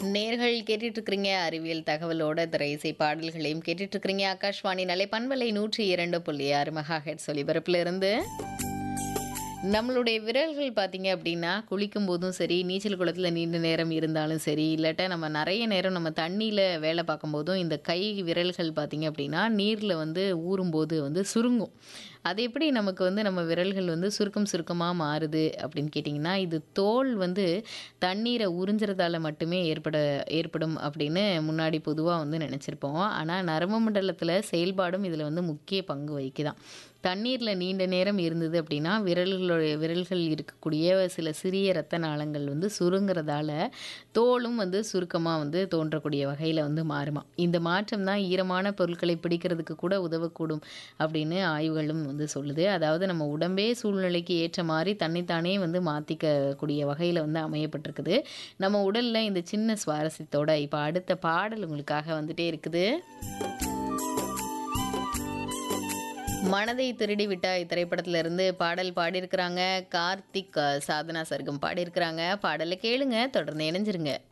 நேர்கள் கேட்டுட்டு இருக்கிறீங்க அறிவியல் தகவலோட திரைசை பாடல்களையும் கேட்டுட்டு இருக்கிறீங்க ஆகாஷ்வாணி நிலை பண்பலை நூற்றி இரண்டு புள்ளி ஆறு மெகா ஹெட்ஸ் ஒலிபரப்புல இருந்து நம்மளுடைய விரல்கள் பார்த்தீங்க அப்படின்னா குளிக்கும் போதும் சரி நீச்சல் குளத்தில் நீண்ட நேரம் இருந்தாலும் சரி இல்லாட்டா நம்ம நிறைய நேரம் நம்ம தண்ணியில் வேலை பார்க்கும்போதும் இந்த கை விரல்கள் பார்த்தீங்க அப்படின்னா நீரில் வந்து ஊறும்போது வந்து சுருங்கும் அது எப்படி நமக்கு வந்து நம்ம விரல்கள் வந்து சுருக்கம் சுருக்கமாக மாறுது அப்படின்னு கேட்டிங்கன்னா இது தோல் வந்து தண்ணீரை உறிஞ்சுறதால மட்டுமே ஏற்பட ஏற்படும் அப்படின்னு முன்னாடி பொதுவாக வந்து நினச்சிருப்போம் ஆனால் நரம்பு மண்டலத்தில் செயல்பாடும் இதில் வந்து முக்கிய பங்கு வகிக்குதான் தண்ணீரில் நீண்ட நேரம் இருந்தது அப்படின்னா விரல்களுடைய விரல்கள் இருக்கக்கூடிய சில சிறிய இரத்த நாளங்கள் வந்து சுருங்குறதால தோலும் வந்து சுருக்கமாக வந்து தோன்றக்கூடிய வகையில் வந்து மாறுமா இந்த மாற்றம் தான் ஈரமான பொருட்களை பிடிக்கிறதுக்கு கூட உதவக்கூடும் அப்படின்னு ஆய்வுகளும் வந்து சொல்லுது அதாவது நம்ம உடம்பே சூழ்நிலைக்கு ஏற்ற மாதிரி தன்னைத்தானே வந்து மாற்றிக்கக்கூடிய வகையில் வந்து அமையப்பட்டிருக்குது நம்ம உடலில் இந்த சின்ன சுவாரஸ்யத்தோட இப்போ அடுத்த பாடல் உங்களுக்காக வந்துட்டே இருக்குது மனதை திருடி விட்டாய் திரைப்படத்துல இருந்து பாடல் பாடியிருக்கிறாங்க கார்த்திக் அஹ், சாதனா சர்க்கம் பாடியிருக்கிறாங்க பாடலை கேளுங்க தொடர்ந்து இணைஞ்சிருங்க